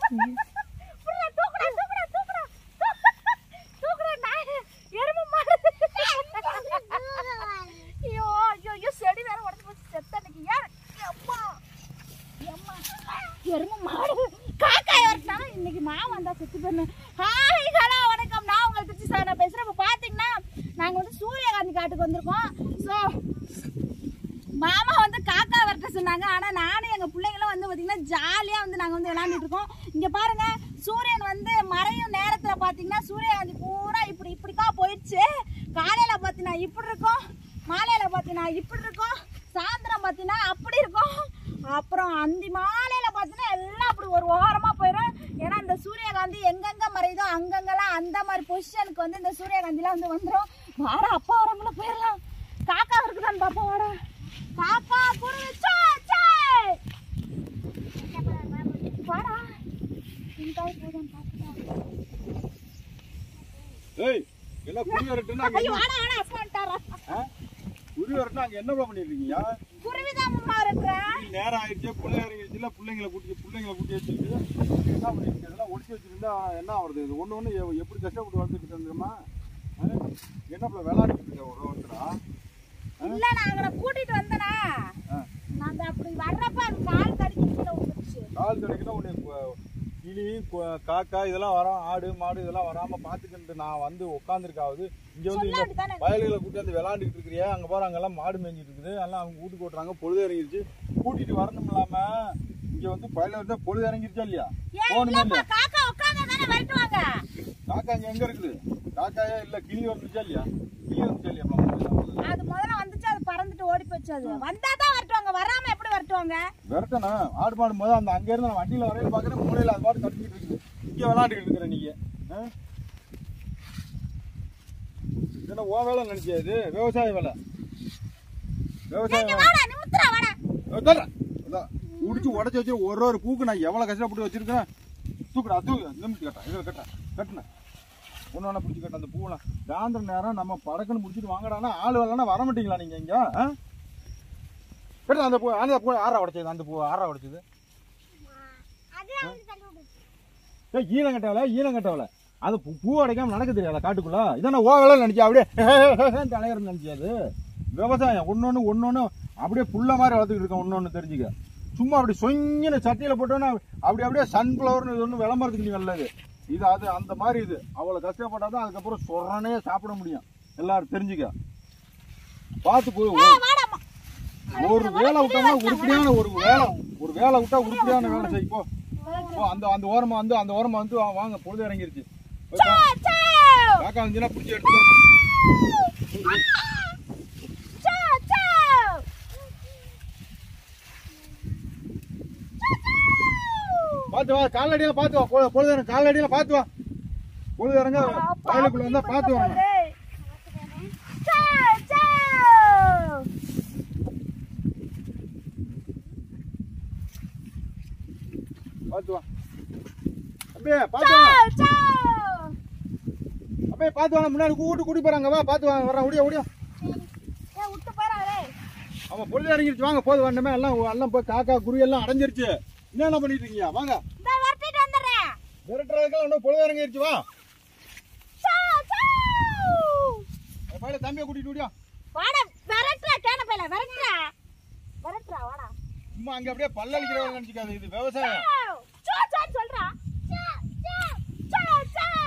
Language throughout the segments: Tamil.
புரியல, தூக்குடா, தூக்குடா, தூக்குடா. தூக்குடா, நாய். எருமை மாடு. ஐயோ, ஐயோ, ஐயோ, செடி வேற உடைஞ்சு போச்சு. செத்த அன்னைக்கு. ஏன்? அம்மா. அம்மா. எருமை மாடு. காக்கா வரட்டாலும் இன்னைக்கு மாவு வந்தா செத்து போயிருந்தேன். ஹாய், ஹலோ, வணக்கம். நான் உங்கள் திருச்சி சார் நான் பேசுறேன். இப்ப பாத்தீங்கன்னா நாங்க வந்து சூரியகாந்தி காட்டுக்கு வந்திருக்கோம் ஸோ மாமா வந்து காக்கா வரட்ட சொன்னாங்க ஆனா நானும் எங்க பிள்ளைங்களும் வந்து பாத்தீங்கன்னா ஜாலியா வந்து நாங்க வந்து விளையாண்டுட்டு இருக்கோம் இங்க பாருங்க சூரியன் வந்து மறையும் நேரத்துல பாத்தீங்கன்னா சூரியகாந்தி பூரா இப்படி இப்படிக்கா போயிடுச்சு காலையில பாத்தீங்கன்னா இப்படி இருக்கும் மாலையில பாத்தீங்கன்னா இப்படி இருக்கும் சாயந்தரம் பாத்தீங்கன்னா அப்படி இருக்கும் அப்புறம் அந்தி மாலையில பாத்தீங்கன்னா எல்லாம் அப்படி ஒரு ஓரமா போயிடும் ஏன்னா இந்த சூரியகாந்தி எங்கெங்க மறையுதோ அங்கங்கெல்லாம் அந்த மாதிரி பொசிஷனுக்கு வந்து இந்த சூரியகாந்திலாம் வந்து வந்துடும் வாடா அப்பா வரமுல போயிடலாம் காக்கா இருக்குதான்னு பாப்பா வாடா காக்கா குருவி சே சே வாடா இங்காய் போதும் பாத்துடா ஏய் என்ன குருவி வரட்டுன்னா அங்க ஐயோ என்ன வாடா வாடா அப்பா வந்துட்டாரா ஆ? குருவி வரட்டுன்னா அங்க என்ன பண்ணிட்டு இருக்கீங்க குருவி தான் அம்மா இருக்கிறேன் நேரம் ஆயிடுச்சு பிள்ளை இறங்கிடுச்சுல பிள்ளைங்களை கூட்டி பிள்ளைங்களை கூட்டி வச்சுட்டு என்ன பண்ணிட்டு இதெல்லாம் ஒடிச்சு வச்சிருந்தா என்ன ஆகுறது இது ஒண்ணு ஒண்ணு எ- எப்படி கஷ்டப்பட்டு வளர்த்துட்டு தெரியுமா என்ன பிள்ளை விளையாடிட்டு இருக்க ஒரு ஒருத்தரா இல்ல நான் அவனை கூட்டிட்டு வந்தனா ஆ. நான் அப்படி வர்றப்ப அது கால் கடிச்சு கீழே விழுந்துருச்சு கால் கிடைக்குன்னா உன்னை கு- கிளி கு- காக்கா இதெல்லாம் வரும் ஆடு மாடு இதெல்லாம் வராம பாத்துக்கிட்டு நான் வந்து உட்காந்துருக்காவது இங்க வந்து சொல்ல இங்க அப்படித்தானே வயல்களை கூட்டி வந்து விளாண்டுட்டு இருக்கிறியா அங்க பாரு அங்கெல்லாம் மாடு மேய்ஞ்சிட்டு இருக்குது எல்லாம் அவங்க வீட்டுக்கு ஓட்டுறாங்க பொழுது இறங்கிருச்சு கூட்டிட்டு வரணும் இல்லாம இங்க வந்து வயல வந்து பொழுது இறங்கிருச்சா இல்லையா ஏன் போகணுமா இல்லப்பா இல்லையா காக்கா உட்கார்ந்தா தானே விரட்டுவாங்க காக்கா இங்க எங்க இருக்குது காக்காயா இல்ல கிளி வந்துச்சா இல்லையா கிளி வந்துச்சா இல்லையா அப்புறம் அது முதல்ல வந்துச்சு அது பறந்துட்டு ஓடி போச்சு அது வந்தா தான் வரட்டுவாங்க வராம எப்படி வரட்டுவாங்க விரட்டனா ஆடு மாடு போது அந்த அங்க இருந்து நான் வண்டியில வரையில பாக்குறேன் மூலையில அது பாட்டு கட்டிக்கிட்டு இருக்குது இங்க விளாண்டுக்கிட்டு இருக்கிற நீங்க ஆ? இது என்ன ஓ வேலை நினைச்சியா இது விவசாய வேலை விவசாய இங்க வேலை வாடா நிமித்துறா வாடா அதான், அதான். உடிச்சு உடச்சு வச்சு ஒரு ஒரு பூக்கு நான் எவ்வளவு கஷ்டப்பட்டு வச்சிருக்கேன் தூக்குடா தூக்கு நிமித்து கட்டா இதில் கட்டா கட்டுனேன் ஒன்று ஒன்றா பிடிச்சி கட்ட அந்த பூவெல்லாம் சாயந்தர நேரம் நம்ம படக்குன்னு பிடிச்சிட்டு வாங்கடானா ஆள் வரலன்னா வர மாட்டீங்களா நீங்க இங்க ஆ? கட்டு அந்த பூ அந்த பூ ஆறா உடைச்சது அந்த பூ ஆறா உடைச்சது ஏய் ஈனம் கட்டவல ஈனம் கட்டவல அது பூ பூ அடைக்காம நடக்க தெரியாதா காட்டுக்குள்ள இதான ஓ வேலை நினைச்சா அப்படியே தலைவர் நினைச்சு அது விவசாயம் ஒன்னொன்னு ஒன்னொன்னு அப்படியே புள்ள மாதிரி வளர்த்துக்கிட்டு இருக்கோம் ஒன்னொன்னு தெரிஞ்சுக்க சும்மா அப்படி சொங்கின சட்டியில போட்டோன்னா அப்படி அப்படியே சன்ஃபிளவர்னு இது ஒன்று விளம்பரத்துக்கு நீ நல்லது இது அது அந்த மாதிரி இது அவ்வளோ கஷ்டப்பட்டாதான் அதுக்கப்புறம் சொரணே சாப்பிட முடியும் எல்லாரும் தெரிஞ்சுக்க பார்த்து போய் ஏய் வாடா அம்மா. ஒரு வேலை விட்டோம்னா உருப்படியான ஒரு வேலை ஒரு வேலை விட்டா உருப்படியான வேலை செய் போ போ, அந்த அந்த ஓரமா வந்து அந்த ஓரமா வந்து வா- வாங்க பொழுது இறங்கிருச்சு போய் பா. சே, சே. காக்கா வந்துச்சுன்னா பிடிச்சி எடுத்துக்கோங்க சே, சே. பார்த்து வா காலடியில பார்த்து வா பொ- பொழுது இறங்க காலடியில பார்த்து வா பொழுது இறங்க வயலுக்குள்ள வந்தா பார்த்து வரணும் சே, சே. பார்த்து வா அப்படியே பார்த்து வா சே, சே. அப்படியே பார்த்து வா முன்னாடி கூட்டு கூட்டி போறாங்க வா பார்த்து வா வரேன் ஓடியா ஓடியா ஏய், விட்டு போறாளே ஆமா பொழுது இறங்கிருச்சு வாங்க போது வேண்டாமே எல்லாம் எல்லாம் போய் காக்கா குருவி எல்லாம் அடைஞ்சிருச்சு என்ன என்ன பண்ணிட்டு இருக்கீங்க வாங்க இந்த வரட்டிட்டு வந்துடுறேன் விரட்டுறதுக்கெல்லாம் இன்னும் பொழுது இறங்கிருச்சு வா சே, சே. என் பையில தம்பியை கூட்டிட்டு ஓடியா வாடா விரட்டுறா கேன பையில விரட்டுறா விரட்டுறா வாடா சும்மா அங்க அப்படியே பல்லடிக்கிறவங்க நினைச்சுக்காது இது விவசாயம் சோ சோ சொல்றா சோ சோ சோ சோ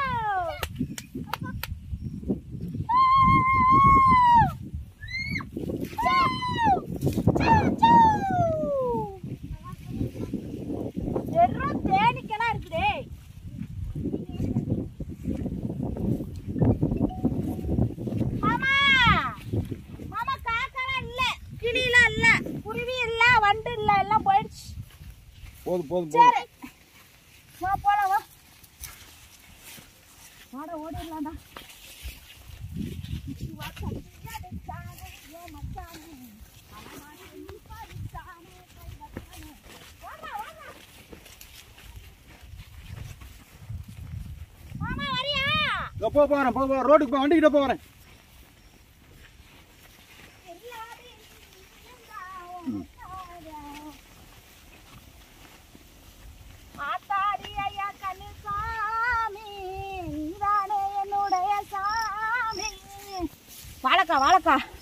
வெறும் தேனீக்கெல்லாம் இருக்குதே மாமா மாமா காக்கெல்லாம் இல்ல கிளியெல்லாம் இல்ல குருவி இல்ல வண்டு இல்ல எல்லாம் போயிடுச்சு போதும் போதும் போதும் சரி வா போலாம் வா வாட ஓடிடலாம்டா மாமா வரியா இதோ போ போறேன் போ போ ரோட்டுக்கு போ வண்டிக்கிட்ட போறேன் ஆத்தாடி ஐயா வாழைக்காய்